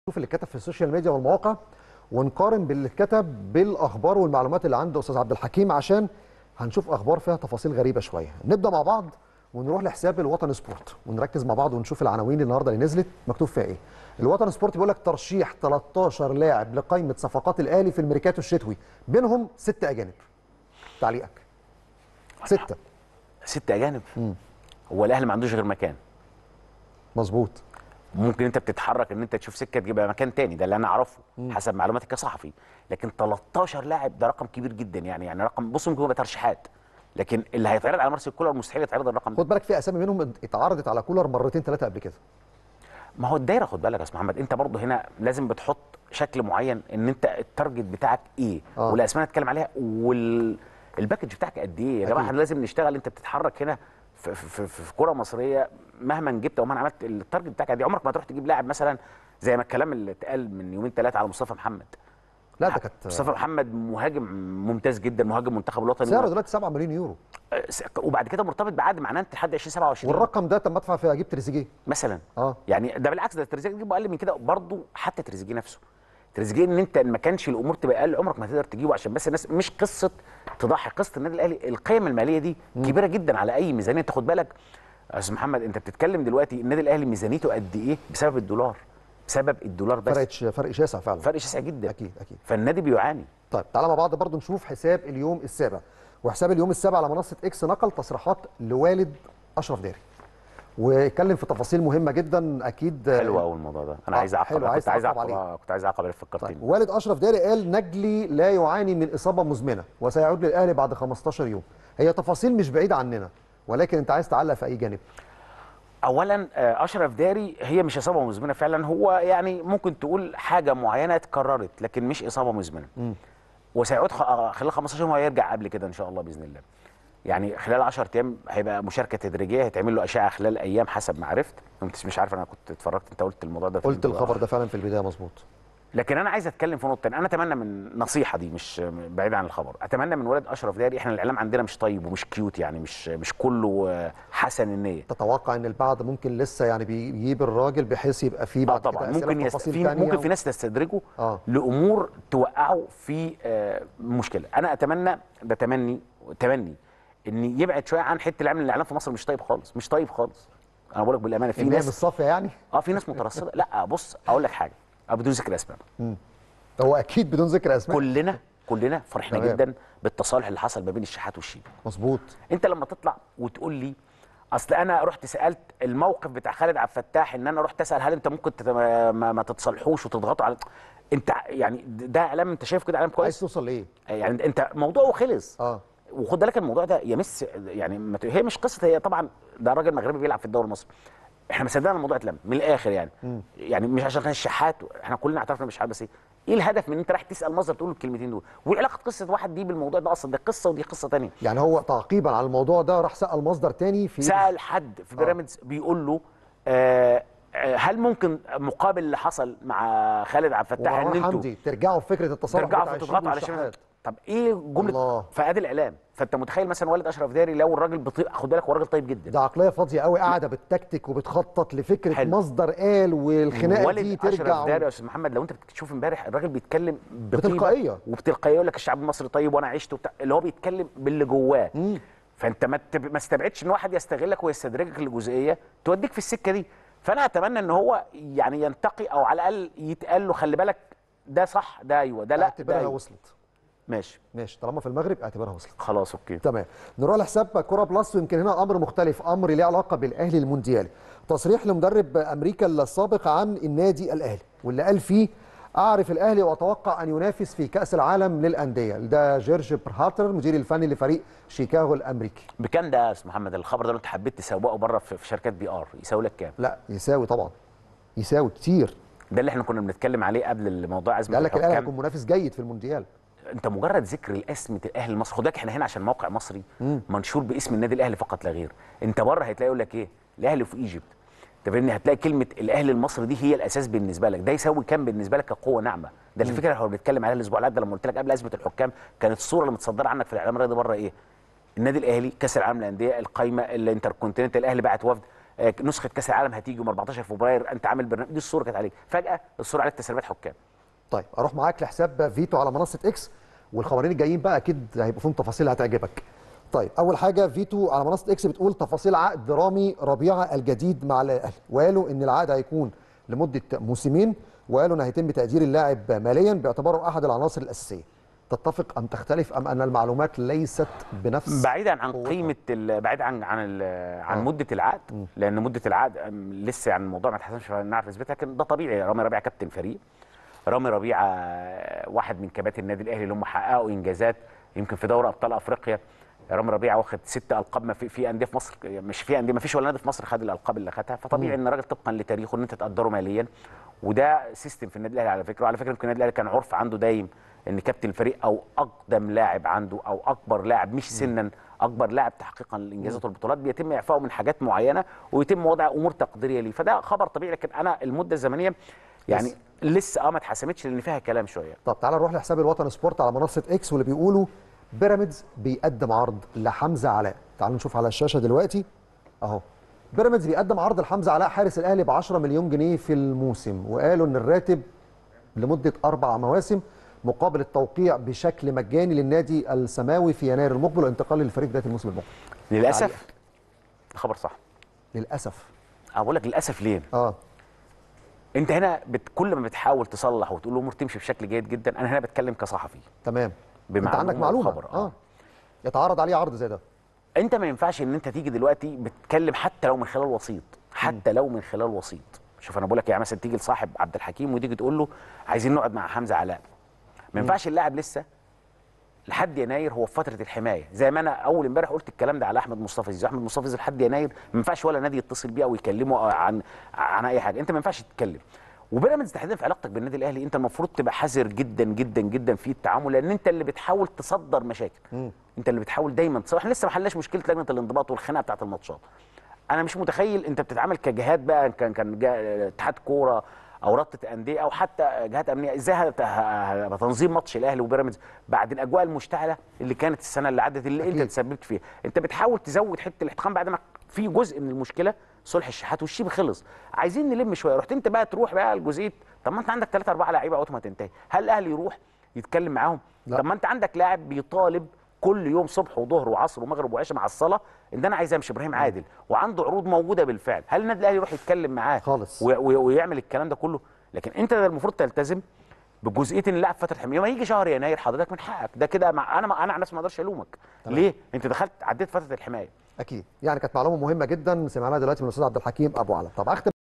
نشوف اللي اتكتب في السوشيال ميديا والمواقع ونقارن باللي اتكتب بالاخبار والمعلومات اللي عند استاذ عبد الحكيم عشان هنشوف اخبار فيها تفاصيل غريبه شويه نبدا مع بعض ونروح لحساب الوطن سبورت ونركز مع بعض ونشوف العناوين النهارده اللي نزلت مكتوب فيها ايه الوطن سبورت بيقول لك ترشيح 13 لاعب لقائمه صفقات الاهلي في الميركاتو الشتوي بينهم ست اجانب تعليقك سته ست اجانب هو الاهلي ما عندوش غير مكان مظبوط ممكن انت بتتحرك ان انت تشوف سكه تجيبها مكان تاني ده اللي انا اعرفه حسب معلوماتي كصحفي لكن 13 لاعب ده رقم كبير جدا يعني يعني رقم بص ممكن يبقى ترشيحات لكن اللي هيتعرض على مارسيل كولر مستحيل يتعرض الرقم ده خد بالك في اسامي منهم اتعرضت على كولر مرتين ثلاثه قبل كده ما هو الدايره خد بالك يا استاذ محمد انت برضه هنا لازم بتحط شكل معين ان انت التارجت بتاعك ايه آه. والاسماء اللي هتكلم عليها والباكج بتاعك قد ايه يا جماعه أكيد. احنا لازم نشتغل انت بتتحرك هنا في في, في, في كره مصريه مهما جبت او مهما عملت التارجت بتاعك قد ايه عمرك ما تروح تجيب لاعب مثلا زي ما الكلام اللي اتقال من يومين ثلاثه على مصطفى محمد لا ده كانت مصطفى محمد مهاجم ممتاز جدا مهاجم منتخب الوطني سعره دلوقتي 7 مليون يورو آه، وبعد كده مرتبط بعقد مع نانت لحد 2027 والرقم ده طب ما ادفع فيه اجيب تريزيجيه مثلا اه يعني ده بالعكس ده تريزيجيه تجيبه اقل من كده برضه حتى تريزيجيه نفسه تريزيجيه ان انت ما كانش الامور تبقى اقل عمرك ما تقدر تجيبه عشان بس الناس مش قصه تضحي قصه النادي الاهلي القيم الماليه دي كبيره جدا على اي ميزانيه انت خد بالك يا استاذ محمد انت بتتكلم دلوقتي النادي الاهلي ميزانيته قد ايه بسبب الدولار بسبب الدولار بس فرق ش- فرق شاسع فعلا فرق شاسع جدا اكيد اكيد فالنادي بيعاني طيب تعالى مع بعض برضو نشوف حساب اليوم السابع وحساب اليوم السابع على منصه اكس نقل تصريحات لوالد اشرف داري واتكلم في تفاصيل مهمه جدا اكيد حلو قوي الموضوع ده انا آه، عايز اعقب حلو، عايز كنت عايز تعقب اعقب عليه. آه، كنت عايز اعقب اللي فكرتني طيب والد اشرف داري قال نجلي لا يعاني من اصابه مزمنه وسيعود للاهلي بعد 15 يوم هي تفاصيل مش بعيده عننا ولكن انت عايز تعلق في اي جانب اولا آه، اشرف داري هي مش اصابه مزمنه فعلا هو يعني ممكن تقول حاجه معينه اتكررت لكن مش اصابه مزمنه وسيعود خ- آه، خلال 15 يوم وهيرجع قبل كده ان شاء الله باذن الله يعني خلال 10 ايام هيبقى مشاركه تدريجيه هيتعمل له اشعه خلال ايام حسب ما عرفت انت مش عارف انا كنت اتفرجت انت قلت الموضوع ده في قلت الفيديو. الخبر ده فعلا في البدايه مظبوط لكن انا عايز اتكلم في نقطه تانية. انا اتمنى من نصيحه دي مش بعيد عن الخبر اتمنى من ولد اشرف داري احنا الاعلام عندنا مش طيب ومش كيوت يعني مش مش كله آه، حسن النيه تتوقع ان البعض ممكن لسه يعني بيجيب الراجل بحيث يبقى فيه اه بعد طبعا كده أسئلة ممكن يست... وتفاصيل في تانية ممكن و- في ناس تستدرجه آه. لامور توقعه في آه، مشكله انا اتمنى ده تمني تمني ان يبعد شويه عن حته العمل الاعلام في مصر مش طيب خالص مش طيب خالص انا بقول لك بالامانه في ان هي مش ناس صافيه يعني اه في ناس مترصده لا بص اقول لك حاجه أه بدون ذكر اسماء هو اكيد بدون ذكر اسماء كلنا كلنا فرحنا تمام. جدا بالتصالح اللي حصل ما بين الشحات والشيبي مظبوط انت لما تطلع وتقول لي اصل انا رحت سالت الموقف بتاع خالد عبد الفتاح ان انا رحت اسال هل انت ممكن تت... ما, ما تتصالحوش وتضغطوا على انت يعني ده اعلام انت شايف كده اعلام عايز كويس توصل لايه يعني انت موضوعه خلص اه وخد بالك الموضوع ده يمس يعني ما ت- هي مش قصه هي طبعا ده راجل مغربي بيلعب في الدوري المصري احنا ما صدقنا الموضوع اتلم من الاخر يعني يعني مش عشان كان الشحات احنا كلنا اعترفنا بالشحات بس ايه ايه الهدف من ان انت رايح تسال مصدر تقول له الكلمتين دول وعلاقه قصه واحد دي بالموضوع ده اصلا دي قصه ودي قصه ثانيه يعني هو تعقيبا على الموضوع ده راح سال مصدر تاني في سال حد في بيراميدز بيقول له آه آه، هل ممكن مقابل اللي حصل مع خالد عبد الفتاح ان ومروان انتوا حمدي ترجعوا في فكره التصالح ترجعوا بتاع في تضغطوا على الشيبي شمال والشحات. طب ايه جمله الله. فادي الاعلام فانت متخيل مثلا والد اشرف داري لو الراجل بطيء خد بالك هو راجل طيب جدا ده عقليه فاضيه قوي قاعده بتكتك وبتخطط لفكره حلو. مصدر قال والخناقه والد دي اشرف ترجع داري و... يا استاذ محمد لو انت بتشوف امبارح الراجل بيتكلم بطيبة بتلقائية. وبتلقائيه يقول لك الشعب المصري طيب وانا عشت وبتاع اللي هو بيتكلم باللي جواه فانت ما تب- ما استبعدش ان واحد يستغلك ويستدرجك لجزئيه توديك في السكه دي فانا اتمنى ان هو يعني ينتقي او على الاقل يتقال له خلي بالك ده صح ده ايوه ده لا ده اعتبرها أيوة. وصلت ماشي ماشي طالما في المغرب اعتبرها وصلت خلاص اوكي تمام نروح لحساب كوره بلس ويمكن هنا امر مختلف امر ليه علاقه بالاهلي المونديالي تصريح لمدرب امريكا السابق عن النادي الاهلي واللي قال فيه اعرف الاهلي واتوقع ان ينافس في كاس العالم للانديه ده جيرج برهاتر المدير الفني لفريق شيكاغو الامريكي بكام ده يا استاذ محمد الخبر ده لو انت حبيت تسوقه بره في في شركات بي ار يساوي لك كام لا يساوي طبعا يساوي كتير ده اللي احنا كنا بنتكلم عليه قبل الموضوع ازمه قال لك الاهلي الحكام. هيكون منافس جيد في المونديال انت مجرد ذكر الاسم الاهلي المصري خد بالك احنا هنا عشان موقع مصري منشور باسم النادي الاهلي فقط لا غير انت بره هتلاقي يقول لك ايه الاهلي في ايجيبت انت فاهمني هتلاقي كلمه الاهلي المصري دي هي الاساس بالنسبه لك ده يساوي كام بالنسبه لك كقوه ناعمه ده الفكره اللي احنا بنتكلم عليها الاسبوع اللي عدى لما قلت لك قبل ازمه الحكام كانت الصوره اللي متصدره عنك في الاعلام الرياضي بره ايه النادي الاهلي كاس العالم للانديه القايمه الانتركونتيننتال الاهلي بعت وفد آه، نسخه كاس العالم هتيجي يوم 14 فبراير انت عامل برنامج دي الصوره كانت عليك فجاه الصوره عليك تسريبات حكام طيب اروح معاك لحساب فيتو على منصه اكس والخبرين الجايين بقى اكيد هيبقوا فيهم تفاصيل هتعجبك طيب اول حاجه فيتو على منصه اكس بتقول تفاصيل عقد رامي ربيعه الجديد مع الاهلي وقالوا ان العقد هيكون لمده موسمين وقالوا ان هيتم تقدير اللاعب ماليا باعتباره احد العناصر الاساسيه تتفق ام تختلف ام ان المعلومات ليست بنفس بعيدا عن قوتها. قيمه ال- بعيد عن عن ال- عن آه. مده العقد لان مده العقد أم، لسه يعني الموضوع ما اتحسمش نعرف نثبتها لكن ده طبيعي رامي ربيعه كابتن فريق رامي ربيعه آه، واحد من كباتن النادي الاهلي اللي هم حققوا انجازات يمكن في دوري ابطال افريقيا رامي ربيعه واخد ست القاب ما في في انديه في مصر مش في انديه ما فيش ولا نادي في مصر خد الالقاب اللي خدها فطبيعي ان الراجل طبقا لتاريخه ان انت تقدره ماليا وده سيستم في النادي الاهلي على فكره وعلى فكره يمكن النادي الاهلي كان عرف عنده دايم ان كابتن الفريق او اقدم لاعب عنده او اكبر لاعب مش سنا اكبر لاعب تحقيقا للانجازات والبطولات بيتم اعفائه من حاجات معينه ويتم وضع امور تقديريه ليه فده خبر طبيعي لكن انا المده الزمنيه يعني بس. لسه اه ما اتحسمتش لان فيها كلام شويه طب تعالى نروح لحساب الوطن سبورت على منصه اكس واللي بيقولوا بيراميدز بيقدم عرض لحمزه علاء تعالوا نشوف على الشاشه دلوقتي اهو بيراميدز بيقدم عرض لحمزه علاء حارس الاهلي ب 10 مليون جنيه في الموسم وقالوا ان الراتب لمده اربع مواسم مقابل التوقيع بشكل مجاني للنادي السماوي في يناير المقبل والانتقال للفريق بدايه الموسم المقبل للاسف تعليقك. الخبر صح للاسف أنا بقول لك للاسف ليه اه انت هنا بت... كل ما بتحاول تصلح وتقول الامور تمشي بشكل جيد جدا انا هنا بتكلم كصحفي تمام انت بمعلومة عندك معلومه وخبر، آه. اه يتعرض عليه عرض زي ده انت ما ينفعش ان انت تيجي دلوقتي بتتكلم حتى لو من خلال وسيط حتى لو من خلال وسيط شوف انا بقول لك يعني مثلا تيجي لصاحب عبد الحكيم وتيجي تقول له عايزين نقعد مع حمزه علاء ما ينفعش اللاعب لسه لحد يناير هو في فتره الحمايه زي ما انا اول امبارح قلت الكلام ده على احمد مصطفى زيزو احمد مصطفى زيزو لحد يناير ما ينفعش ولا نادي يتصل بيه او يكلمه عن عن اي حاجه انت ما ينفعش تتكلم وبيراميدز تحديدا في علاقتك بالنادي الاهلي انت المفروض تبقى حذر جدا جدا جدا في التعامل لان انت اللي بتحاول تصدر مشاكل انت اللي بتحاول دايما تصدر احنا لسه ما حلناش مشكله لجنه الانضباط والخناقه بتاعه الماتشات انا مش متخيل انت بتتعامل كجهات بقى كان كان جا- اتحاد كوره او رابطه انديه او حتى جهات امنيه ازاي هت- ه- ه- تنظيم ماتش الاهلي وبيراميدز بعد الاجواء المشتعله اللي كانت السنه اللي عدت اللي انت أكيد. تسببت فيها انت بتحاول تزود حته الاحتقان بعد ما في جزء من المشكله صلح الشحات والشيب خلص عايزين نلم شويه رحت انت بقى تروح بقى لجزئيه طب ما انت عندك ثلاثة أربعة لعيبه اوقات ما تنتهي هل الاهلي يروح يتكلم معاهم لا. طب ما انت عندك لاعب بيطالب كل يوم صبح وظهر وعصر ومغرب وعشاء مع الصلاه ان انا عايز امشي ابراهيم عادل وعنده عروض موجوده بالفعل هل النادي الاهلي يروح يتكلم معاه خالص. و- و- ويعمل الكلام ده كله لكن انت المفروض تلتزم بجزئيه ان اللاعب فتره حمايه ما يجي شهر يناير حضرتك من حقك ده كده مع انا انا عن نفسي ما اقدرش الومك ليه انت دخلت عديت فتره الحمايه اكيد يعني كانت معلومه مهمه جدا سمعناها دلوقتي من الاستاذ عبد الحكيم ابو علم طب اختم